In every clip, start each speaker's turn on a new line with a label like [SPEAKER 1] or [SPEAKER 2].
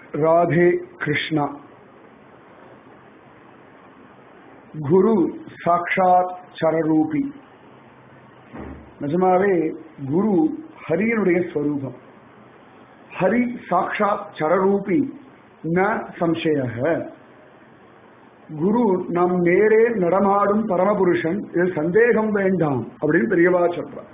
[SPEAKER 1] ராதே கிருஷ்ணா குரு சாக்ஷாத் சரரூபி நிஜமாவே குரு ஹரியனுடைய ஸ்வரூபம் ஹரி சாக்ஷாத் சரரூபி ந சம்சய குரு நம் நேரே நடமாடும் பரமபுருஷன் இது சந்தேகம் வேண்டாம் அப்படின்னு பெரியவா சொல்றார்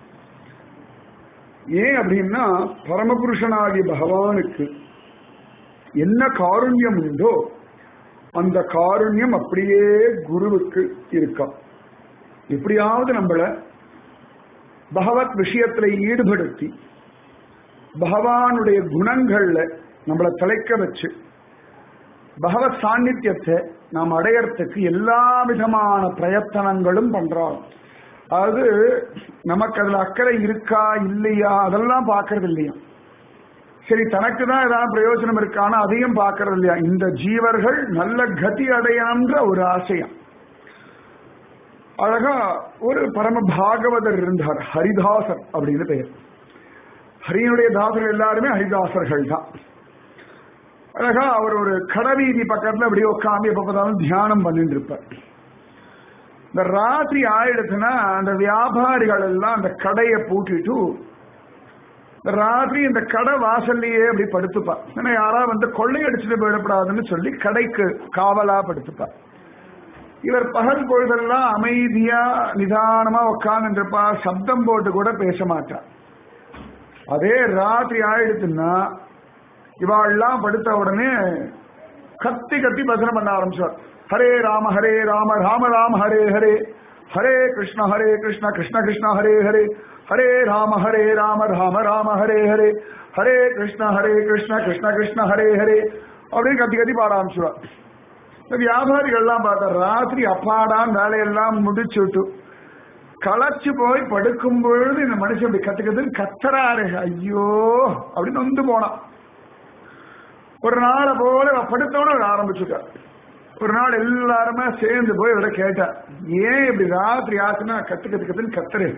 [SPEAKER 1] ஏன் அப்படின்னா பரமபுருஷனாகிய பகவானுக்கு என்ன காருண்யம் உண்டோ அந்த காருண்யம் அப்படியே குருவுக்கு இருக்கா எப்படியாவது நம்மள பகவத் விஷயத்துல ஈடுபடுத்தி பகவானுடைய குணங்கள்ல நம்மளை தலைக்க வச்சு பகவத் சாநித்தியத்தை நாம் அடையறதுக்கு எல்லா விதமான பிரயத்தனங்களும் பண்றோம் அது நமக்கு அதுல அக்கறை இருக்கா இல்லையா அதெல்லாம் பார்க்கறது இல்லையா சரி தனக்கு தான் ஏதாவது பிரயோஜனம் இருக்கானா அதையும் பார்க்கறது இல்லையா இந்த ஜீவர்கள் நல்ல கதி அடையான்ற ஒரு ஆசையம் அழகா ஒரு பரம பாகவதர் இருந்தார் ஹரிதாசர் அப்படின்னு பெயர் ஹரியனுடைய தாசர்கள் எல்லாருமே ஹரிதாசர்கள் தான் அழகா அவர் ஒரு கடவீதி பக்கத்துல அப்படியே உட்காந்து எப்ப பார்த்தாலும் தியானம் பண்ணிட்டு இருப்பார் இந்த ராத்திரி ஆயிடுச்சுன்னா அந்த வியாபாரிகள் எல்லாம் அந்த கடையை பூட்டிட்டு ராத்திரி இந்த கடை வாசல்லையே அப்படி படுத்துப்பா ஏன்னா யாராவது வந்து கொள்ளையடிச்சுட்டு போயிடப்படாதுன்னு சொல்லி கடைக்கு காவலா படுத்துப்பா இவர் பகல் பொழுதெல்லாம் அமைதியா நிதானமா உட்கார்ந்து இருப்பா சப்தம் போட்டு கூட பேச மாட்டா அதே ராத்திரி ஆயிடுச்சுன்னா இவாள்லாம் படுத்த உடனே கத்தி கத்தி பசனை பண்ண ஆரம்பிச்சார் ஹரே ராம ஹரே ராம ராம ராம ஹரே ஹரே ஹரே கிருஷ்ண ஹரே கிருஷ்ண கிருஷ்ண கிருஷ்ண ஹரே ஹரே ஹரே ராம ஹரே ராம ராம ராம ஹரே ஹரே ஹரே கிருஷ்ண ஹரே கிருஷ்ண கிருஷ்ண கிருஷ்ண ஹரே ஹரே அப்படின்னு கத்தி கத்தி பாட ஆரம்பிச்சுடுவார் இந்த வியாபாரிகள்லாம் பார்த்தா ராத்திரி அப்பாடான் வேலையெல்லாம் முடிச்சுட்டு களைச்சு போய் படுக்கும் பொழுது இந்த மனுஷன் இப்படி கத்துக்கிறதுன்னு கத்துறாரு ஐயோ அப்படின்னு வந்து போனான் ஒரு நாளை போல படுத்தோட ஆரம்பிச்சுட்டார் ஒரு நாள் எல்லாருமே சேர்ந்து போய் இவரை கேட்டார் ஏன் இப்படி ராத்திரி ஆச்சுன்னா கத்து கத்து கத்துன்னு கத்துரு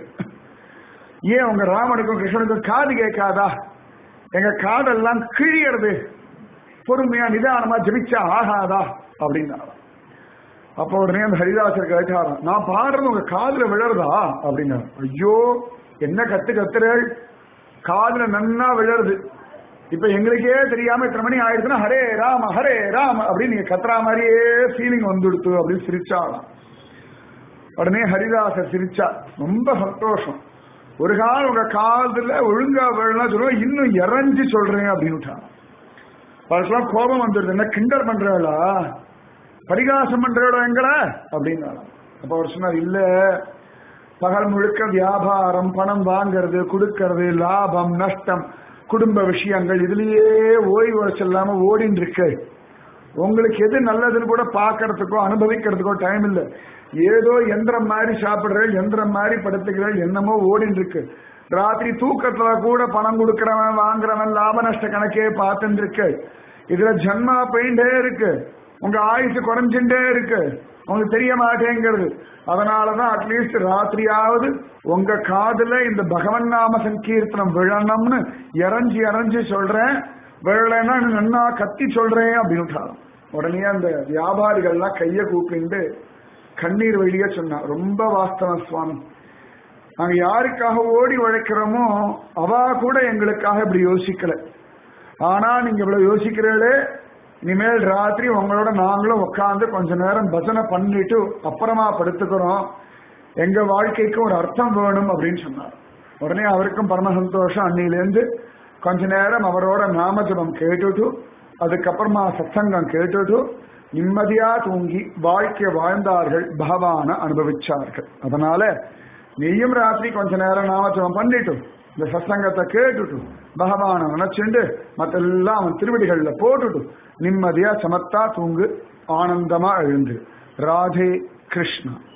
[SPEAKER 1] ஏன் உங்க ராமனுக்கும் கிருஷ்ணனுக்கும் காது கேட்காதா எங்க காதெல்லாம் கிழியறது பொறுமையா நிதானமா ஜபிச்சா ஆகாதா அப்படின்னா அப்போ உடனே அந்த ஹரிதாசர் கேட்டாராம் நான் பாடுறது உங்க காதுல விழறதா அப்படின்னா ஐயோ என்ன கத்து கத்துறேள் காதுல நன்னா விழருது இப்ப எங்களுக்கே தெரியாம இத்தனை மணி ஆயிடுச்சுன்னா ஹரே ராம ஹரே ராம அப்படின்னு நீங்க கத்துறா மாதிரியே ஃபீலிங் வந்துடுத்து அப்படின்னு சிரிச்சாலாம் உடனே ஹரிதாசர் சிரிச்சா ரொம்ப சந்தோஷம் ஒரு கால் உங்க காதுல ஒழுங்கா விழலாம் சொல்லுவோம் இன்னும் இறஞ்சி சொல்றேன் அப்படின்னு அவருக்கெல்லாம் கோபம் வந்துடுது என்ன கிண்டல் பண்றாளா பரிகாசம் பண்றாளோ எங்களை அப்படின்னா அப்ப அவர் சொன்னார் இல்ல பகல் முழுக்க வியாபாரம் பணம் வாங்கிறது கொடுக்கறது லாபம் நஷ்டம் குடும்ப விஷயங்கள் இதுலயே ஓய்வு செல்லாம ஓடின்னு இருக்கு உங்களுக்கு எது நல்லதுன்னு கூட பாக்கிறதுக்கோ அனுபவிக்கிறதுக்கோ டைம் இல்ல ஏதோ எந்திரம் மாதிரி சாப்பிடுறேன் எந்திரம் மாதிரி படுத்துக்கிறேன் என்னமோ ஓடின்னு இருக்கு ராத்திரி தூக்கத்துல கூட பணம் கொடுக்கறவன் வாங்குறவன் லாப நஷ்ட கணக்கே பார்த்துட்டு இருக்கு இதுல ஜன்மா போயிட்டே இருக்கு உங்க ஆயுசு குறைஞ்சுட்டே இருக்கு உங்களுக்கு தெரிய மாட்டேங்கிறது அதனாலதான் அட்லீஸ்ட் ராத்திரியாவது உங்க காதுல இந்த பகவன் நாம சங்கீர்த்தனம் விழணும்னு இறஞ்சி இறஞ்சி சொல்றேன் விழலைன்னா நன்னா கத்தி சொல்றேன் அப்படின்னு உடனே அந்த வியாபாரிகள்லாம் கைய கூப்பிட்டு கண்ணீர் வெளியே சொன்னா ரொம்ப வாஸ்தவம் சுவாமி நாங்க யாருக்காக ஓடி உழைக்கிறோமோ அவா கூட எங்களுக்காக இப்படி யோசிக்கல ஆனா நீங்க இவ்வளவு யோசிக்கிறீங்களே இனிமேல் ராத்திரி உங்களோட நாங்களும் உட்காந்து கொஞ்ச நேரம் பஜனை பண்ணிட்டு அப்புறமா படுத்துக்கிறோம் எங்க வாழ்க்கைக்கு ஒரு அர்த்தம் வேணும் அப்படின்னு சொன்னார் உடனே அவருக்கும் பரம சந்தோஷம் அன்னிலேருந்து கொஞ்ச நேரம் அவரோட நாமஜபம் கேட்டுட்டு அதுக்கப்புறமா சத்சங்கம் கேட்டுட்டு நிம்மதியா தூங்கி வாழ்க்கை வாழ்ந்தார்கள் பகவான அனுபவிச்சார்கள் அதனால நீயும் ராத்திரி கொஞ்ச நேரம் நாமஜபம் பண்ணிட்டு இந்த சத்சங்கத்தை கேட்டுட்டு பகவான நினைச்சுண்டு மத்தெல்லாம் அவன் திருவடிகள்ல போட்டுட்டு நிம்மதியா சமத்தா தூங்கு ஆனந்தமா எழுந்து ராதே கிருஷ்ணா